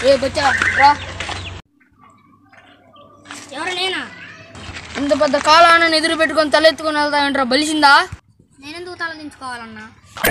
ఏ బచ్చా రా ఎవరు నేనా ఇంత పెద్ద కాలాన్ని ఎదురు పెట్టుకొని తలెత్తుకొని వెళ్తాయంటారా బలిసిందా నేనెందుకు తలదించుకోవాలన్నా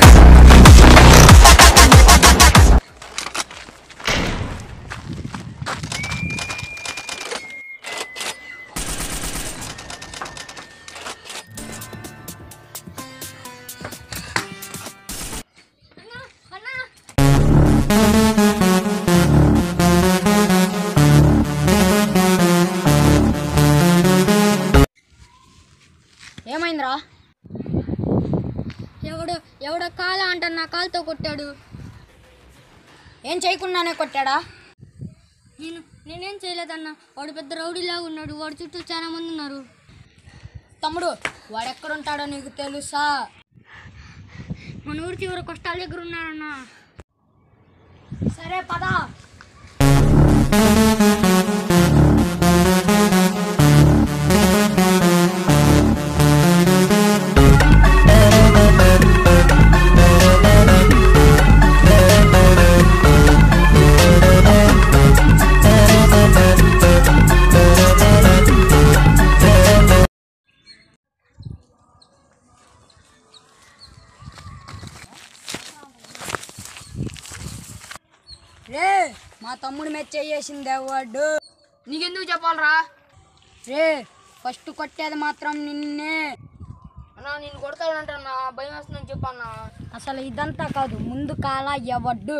ఏమైందిరా ఎవడు ఎవడో కాల అంట నా కాలుతో కొట్టాడు ఏం చేయకుండానే కొట్టాడా నేను నేనేం చేయలేదన్నా వాడు పెద్ద రౌడీలాగా ఉన్నాడు వాడి చుట్టూ చాలా మంది ఉన్నారు తమ్ముడు వాడెక్కడుంటాడో నీకు తెలుసా మన ఊరి చివరి కష్టాల దగ్గర ఉన్నాడన్నా సరే పదా రే మా తమ్ముడు మెచ్చేసింది ఎవడు నీకెందుకు చెప్పాలరా రే ఫస్ట్ కొట్టేది మాత్రం నిన్నే అన్నా నేను కొడతాడంటన్నా భయం వేస్తుందని చెప్పన్నా అసలు ఇదంతా కాదు ముందు కాల ఎవడ్డు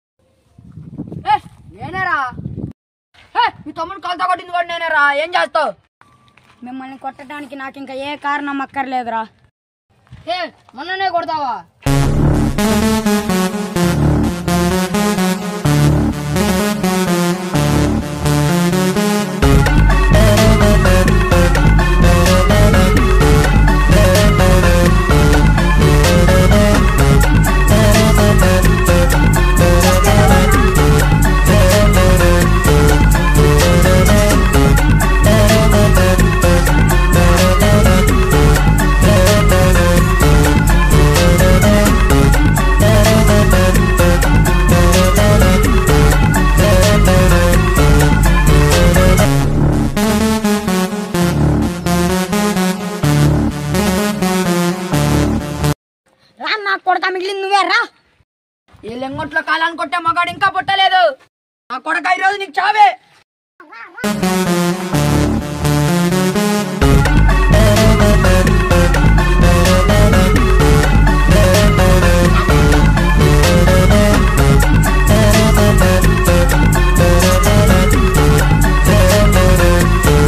నేనేరా మీ తమ్ముడు కాలుతో కొట్టింది కూడా నేనేరా ఏం చేస్తావు మిమ్మల్ని కొట్టడానికి నాకు ఇంకా ఏ కారణం అక్కర్లేదురా ఏ మొన్ననే కొడతావా రా నాకు కొడక మిగిలింది నువ్వే రా ఈ లెంగొట్లో కాలాన్ని కొట్టే మగాడు ఇంకా పుట్టలేదు నా కొడక ఈరోజు నీకు చావే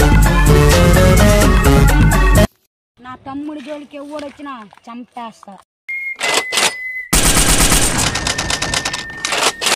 నా తమ్ముడి జోలికి ఎవడొచ్చినా చంపేస్తా